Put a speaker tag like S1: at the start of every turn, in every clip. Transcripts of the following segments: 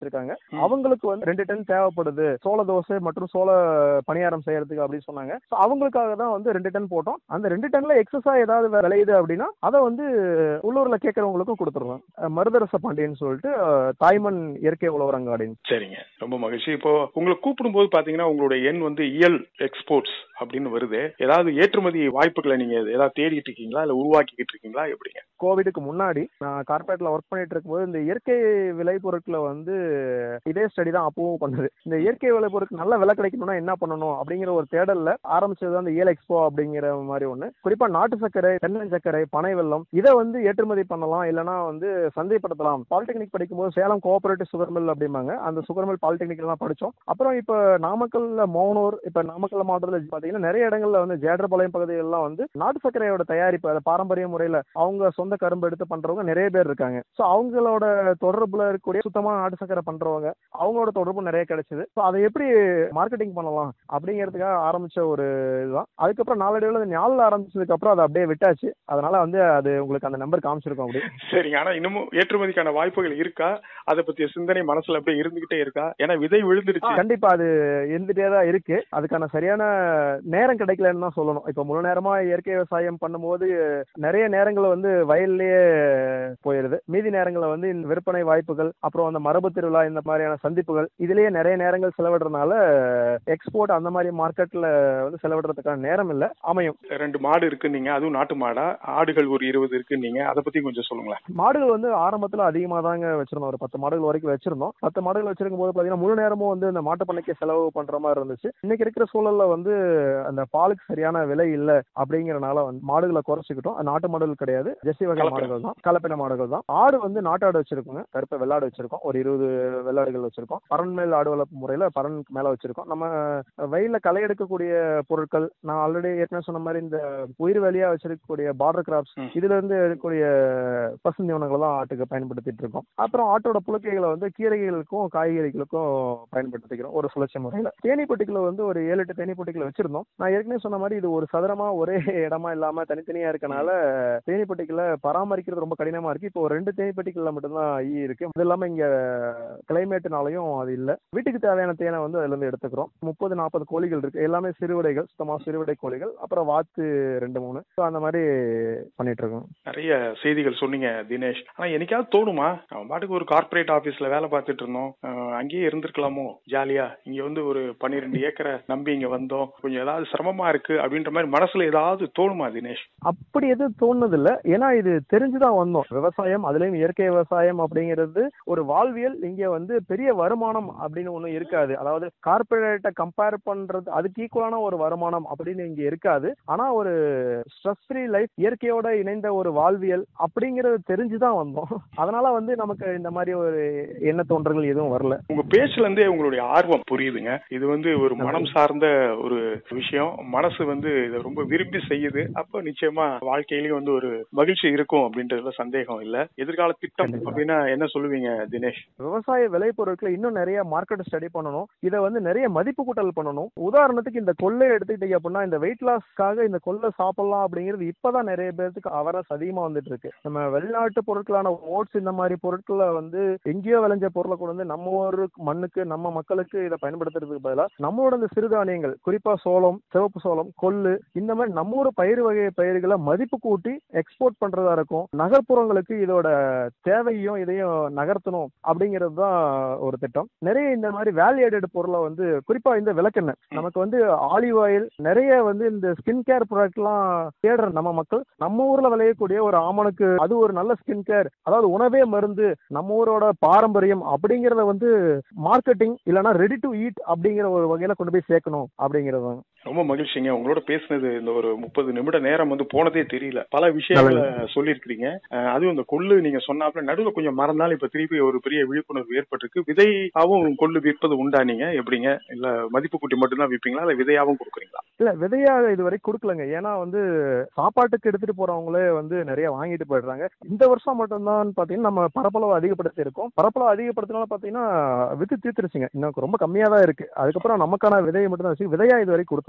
S1: இருக்காங்க
S2: ம்.
S1: அவங்களுக்கு வந்து ரெண்டு டன் தேவைப்படுது சோள தோசை மற்றும் சோள பணியாரம் செய்யறதுக்கு அப்படின்னு சொன்னாங்க So அவங்களுக்காக தான் வந்து ரெண்டு டன் போட்டோம் அந்த ரெண்டு டன்ல எக்ஸஸா ஏதாவது வே- விளையுது அப்படின்னா அதை வந்து உள்ளூர்ல கேட்கறவங்களுக்கும் கொடுத்துருவோம் அஹ் மருதரச பாண்டியன் சொல்லிட்டு அஹ், தாய்மண் இயற்கை உழவர் அங்காடின்னு
S2: சரிங்க ரொம்ப மகிழ்ச்சி இப்போ உங்களை கூப்பிடும்போது பாத்தீங்கன்னா உங்களுடைய எண் வந்து இயல் எக்ஸ்போர்ட்ஸ் அப்படின்னு வருது ஏதாவது ஏற்றுமதி வாய்ப்புகளை நீங்க ஏதாவது தேடிட்டு இருக்கீங்களா இல்ல உருவாக்கிக்கிட்டு இருக்கீங்களா எப்படிங்க
S1: கோவிடுக்கு முன்னாடி நான் கார்பரேட்ல ஒர்க் பண்ணிட்டு இருக்கும்போது இந்த இயற்கை விளைபொருட்களை வந்து இதே ஸ்டடி தான் அப்பவும் பண்ணது இந்த இயற்கை விளைபொருட்கள் நல்ல விலை கிடைக்கணும்னா என்ன பண்ணணும் அப்படிங்கிற ஒரு தேடல்ல ஆரம்பிச்சது தான் இந்த இயல் எக்ஸ்போ அப்படிங்கிற மாதிரி ஒண்ணு குறிப்பா நாட்டு சர்க்கரை தென்னஞ்சக்கரை பனை வெல்லம் இதை வந்து ஏற்றுமதி பண்ணலாம் இல்லைன்னா வந்து சந்தைப்படுத்தலாம் பாலிடெக்னிக் படிக்கும்போது சேலம் கோஆபரேட்டிவ் சுகர் மில் அப்படிம்பாங்க அந்த சுகர் மில் பாலிடெக்னிக் எல்லாம் படிச்சோம் அப்புறம் இப்ப நாமக்கல்ல மோனூர் இப்ப நாமக்கல் மாவட்டத்துல பாத்தீங்கன்னா நிறைய இடங்கள்ல வந்து ஜேடர்பாளையம் பகுதிகளெல்லாம் வந்து நாட்டு சர்க்கரையோட தயாரிப்பு அதை பாரம்பரிய முறையில அவங்க சொந்த கரும்பு எடுத்து பண்றவங்க நிறைய பேர் இருக்காங்க ஸோ அவங்களோட தொடர்புல இருக்கக்கூடிய சுத்தமான நாட்டு சர்க்கரை பண்றவங்க அவங்களோட தொடர்பு நிறைய கிடைச்சது ஸோ அதை எப்படி மார்க்கெட்டிங் பண்ணலாம் அப்படிங்கிறதுக்காக ஆரம்பிச்ச ஒரு இதுதான் அதுக்கப்புறம் நாளடைவில் அந்த ஞாலில் ஆரம்பிச்சதுக்கு அப்புறம் அதை அப்படியே விட்டாச்சு அதனால வந்து அது உங்களுக்கு அந்த நம்பர் காமிச்சிருக்கோம் அப்படி
S2: சரிங்க ஆனா இன்னமும் ஏற்றுமதிக்கான வாய்ப்புகள் இருக்கா அதை பத்திய சிந்தனை மனசுல அப்படியே இருந்துகிட்டே இருக்கா ஏன்னா விதை விழுந்துருச்சு
S1: கண்டிப்பா அது இருந்துட்டே தான் இருக்கு அதுக்கான சரியான நேரம் கிடைக்கலன்னு தான் சொல்லணும் இப்போ முழு நேரமா இயற்கை விவசாயம் பண்ணும்போது நிறைய நேரங்கள் வந்து வயல்லயே போயிருது மீதி நேரங்கள்ல வந்து இந்த விற்பனை வாய்ப்புகள் அப்புறம் அந்த மரபு திருவிழா இந்த மாதிரியான சந்திப்புகள் இதுலயே நிறைய நேரங்கள் செலவிடுறதுனால எக்ஸ்போர்ட் அந்த மாதிரி மார்க்கெட்ல வந்து செலவிடுறதுக்கான நேரம் இல்ல அமையும்
S2: ரெண்டு மாடு இருக்குன்னீங்க அதுவும் நாட்டு மாடா ஆடுகள் ஒரு இருபது இருக்குன்னீங்க அதை பத்தி கொஞ்சம் சொல்லுங்களேன்
S1: மாடுகள் வந்து ஆரம்பத்துல அதிகமா தாங்க வச்சிருந்தோம் ஒரு பத்து மாடுகள் வரைக்கும் வச்சிருந்தோம் பத்து மாடுகள் வச்சிருக்கும் போது பாத்தீங்கன்னா முழு நேரமும் வந்து இந்த மாட்டு பண்ணைக்கு செலவு பண்ற மாதிரி இருந்துச்சு இன்னைக்கு இருக்கிற சூழல்ல வந்து அந்த பாலுக்கு சரியான விலை இல்ல அப்படிங்கறனால வந்து மாடுகளை குறைச்சிக்கிட்டோம் அது நாட்டு மாடுகள் கிடையாது ஜெர்சி வகை
S2: கலப்பின.
S1: மாடுகள் தான் கலப்பின மாடுகள் தான் ஆடு வந்து நாட்டாடு வச்சிருக்கோங்க கருப்பை வெள்ளாடு வச்சிருக்கோம் ஒரு இருபது வெள்ளாடுகள் வச்சிருக்கோம் பரன் மேல் ஆடு வளர்ப்பு முறையில பரனுக்கு மேல வச்சிருக்கோம் நம்ம வெயில்ல களை எடுக்கக்கூடிய பொருட்கள் நான் ஆல்ரெடி ஏற்கனவே சொன்ன மாதிரி இந்த உயிர் வேலியா வச்சிருக்கக்கூடிய பார்டர் கிராப்ஸ்
S2: ம்.
S1: இதுல இருந்து எடுக்கக்கூடிய பசுந்தீவனங்களை தான் ஆட்டுக்கு பயன்படுத்திட்டு இருக்கோம் அப்புறம் ஆட்டோட புழுக்கைகளை வந்து கீரைகளுக்கும் காய்கறிகளுக்கும் பயன்படுத்திக்கிறோம் ஒரு சுழற்சி முறையில தேனி பொட்டிகளை வந்து ஒரு ஏழு எட்டு தேனி பொட்டிகளை வச்சிருந்தோம் நான் ஏற்கனவே சொன்ன மாதிரி இது ஒரு சதுரமா ஒரே இடமா இல்லாம தனித்தனியா இருக்கனால தேனி பொட்டிகளை பராமரிக்கிறது ரொம்ப கடினமா இருக்கு இப்போ ஒரு ரெண்டு தேனி பெட்டிகள்ல மட்டும்தான் ஈ இருக்கு அது இல்லாம இங்க கிளைமேட்னாலையும் அது இல்ல வீட்டுக்கு தேவையான தேனை வந்து அதுல இருந்து எடுத்துக்கிறோம் முப்பது நாற்பது கோழிகள் இருக்கு எல்லாமே சிறுவிடைகள் சுத்தமா சிறுவிடை கோழிகள் அப்புறம் வாத்து ரெண்டு மூணு ஸோ அந்த மாதிரி பண்ணிட்டு இருக்கோம்
S2: நிறைய செய்திகள் சொன்னீங்க தினேஷ் ஆனா என்னைக்காவது தோணுமா நம்ம பாட்டுக்கு ஒரு கார்ப்பரேட் ஆபீஸ்ல வேலை பார்த்துட்டு இருந்தோம் அஹ் அங்கேயே இருந்திருக்கலாமோ ஜாலியா இங்க வந்து ஒரு பன்னிரெண்டு ஏக்கரை நம்பி இங்க வந்தோம் கொஞ்சம் ஏதாவது சிரமமா இருக்கு அப்படின்ற மாதிரி மனசுல ஏதாவது தோணுமா தினேஷ்
S1: அப்படி எதுவும் தோணுது இல்ல ஏன்னா இது தெரிஞ்சுதான் வந்தோம் விவசாயம் அதுலயும் இயற்கை விவசாயம் அப்படிங்கிறது ஒரு வாழ்வியல் இங்க வந்து பெரிய வருமானம் அப்படின்னு ஒண்ணும் இருக்காது அதாவது கார்பரேட்டை கம்பேர் பண்றது அதுக்கு ஈக்குவலான ஒரு வருமானம் அப்படின்னு இங்க இருக்காது ஆனா ஒரு ஸ்ட்ரெஸ் ஃப்ரீ லைஃப் இயற்கையோட இணைந்த ஒரு வாழ்வியல் அப்படிங்கறது தெரிஞ்சுதான் வந்தோம் அதனால வந்து நமக்கு இந்த மாதிரி ஒரு எண்ண தோன்றல்கள் எதுவும் வரல
S2: உங்க பேச்சுல இருந்தே உங்களுடைய ஆர்வம் புரியுதுங்க இது வந்து ஒரு மனம் சார்ந்த ஒரு விஷயம் மனசு வந்து இதை ரொம்ப விரும்பி செய்யுது அப்ப நிச்சயமா வாழ்க்கையிலயும் வந்து ஒரு மகிழ்ச்சி இருக்கும் அப்படின்றதுல சந்தேகம் இல்ல எதிர்கால திட்டம்
S1: கண்டிப்பா.
S2: அப்படின்னா என்ன சொல்லுவீங்க தினேஷ்
S1: விவசாய விளைபொருட்களை இன்னும் நிறைய மார்க்கெட் ஸ்டடி பண்ணணும் இதை வந்து நிறைய மதிப்பு கூட்டல் பண்ணணும் உதாரணத்துக்கு இந்த கொள்ளை எடுத்துக்கிட்டீங்க அப்படின்னா இந்த வெயிட் லாஸ்க்காக இந்த கொள்ளை சாப்பிடலாம் அப்படிங்கிறது இப்பதான் நிறைய பேருக்கு அவரஸ் அதிகமா வந்துட்டு இருக்கு நம்ம வெளிநாட்டு பொருட்களான ஓட்ஸ் இந்த மாதிரி பொருட்களை வந்து எங்கேயோ விளைஞ்ச பொருளை கொண்டு வந்து நம்ம ஒரு மண்ணுக்கு நம்ம மக்களுக்கு இதை பயன்படுத்துறதுக்கு பதிலாக நம்மளோட இந்த சிறுதானியங்கள் குறிப்பா சோளம் சிவப்பு சோளம் கொள்ளு இந்த மாதிரி நம்ம ஊர் பயிர் வகை பயிர்களை மதிப்பு கூட்டி எக்ஸ்போர்ட் பண்றதா இருக்கும் நகர்ப்புறங்களுக்கு இதோட தேவையும் இதையும் நகர்த்தணும் அப்படிங்கிறது தான் ஒரு திட்டம் நிறைய இந்த மாதிரி வேல்யூடட் பொருளை வந்து குறிப்பா இந்த விளக்கெண்ணெய் நமக்கு வந்து ஆலிவ் ஆயில் நிறைய வந்து இந்த ஸ்கின் கேர் ப்ராடக்ட்லாம் தேடுற நம்ம மக்கள் நம்ம ஊர்ல விளையக்கூடிய ஒரு ஆமணக்கு அது ஒரு நல்ல ஸ்கின் கேர் அதாவது உணவே மருந்து நம்ம ஊரோட பாரம்பரியம் அப்படிங்கறத வந்து மார்க்கெட்டிங் இல்லைன்னா ரெடி டு ஈட் அப்படிங்கிற ஒரு வகையில கொண்டு போய் சேர்க்கணும் அப்படிங்கிறது தான்
S2: ரொம்ப மகிழ்ச்சிங்க உங்களோட பேசுனது இந்த ஒரு முப்பது நிமிட நேரம் வந்து போனதே தெரியல பல விஷயங்களை சொல்லியிருக்கிறீங்க அஹ் அதுவும் இந்த கொள்ளு நீங்க சொன்னாப்புல நடுவில் கொஞ்சம் மறந்தாலும் இப்ப திருப்பி ஒரு பெரிய விழிப்புணர்வு ஏற்பட்டிருக்கு விதையாவும் கொள்ளு விற்பது உண்டா நீங்க எப்படிங்க இல்ல மதிப்பு கூட்டி மட்டும்தான் விற்பீங்களா இல்ல விதையாவும் கொடுக்குறீங்களா
S1: இல்ல விதையா இது வரைக்கும் கொடுக்கலங்க ஏன்னா வந்து சாப்பாட்டுக்கு எடுத்துட்டு போறவங்களே வந்து நிறைய வாங்கிட்டு போயிடுறாங்க இந்த வருஷம் மட்டும்தான் பாத்தீங்கன்னா நம்ம பரப்பளவு அதிகப்படுத்தி இருக்கோம் பரப்பளவு அதிகப்படுத்தினால பாத்தீங்கன்னா வித்து தீர்த்துருச்சுங்க இன்னும் ரொம்ப கம்மியா தான் இருக்கு அதுக்கப்புறம் நமக்கான விதையை மட்டும் தான் வச்சு விதையா இது வரைக்கும் கொடுத்தது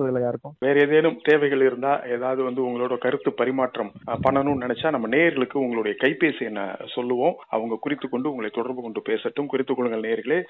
S1: கொடுத்ததில்ல யாருக்கும்
S2: வேற ஏதேனும் தேவைகள் இருந்தா ஏதாவது வந்து உங்களோட கருத்து பரிமாற்றம் அஹ், பண்ணணும்னு நினைச்சா நம்ம நேயர்களுக்கு உங்களுடைய கைபேசி என்ன சொல்லுவோம் அவங்க குறித்து கொண்டு உங்களை தொடர்பு கொண்டு பேசட்டும் குறித்துக் கொள்ளுங்கள் நேயர்களே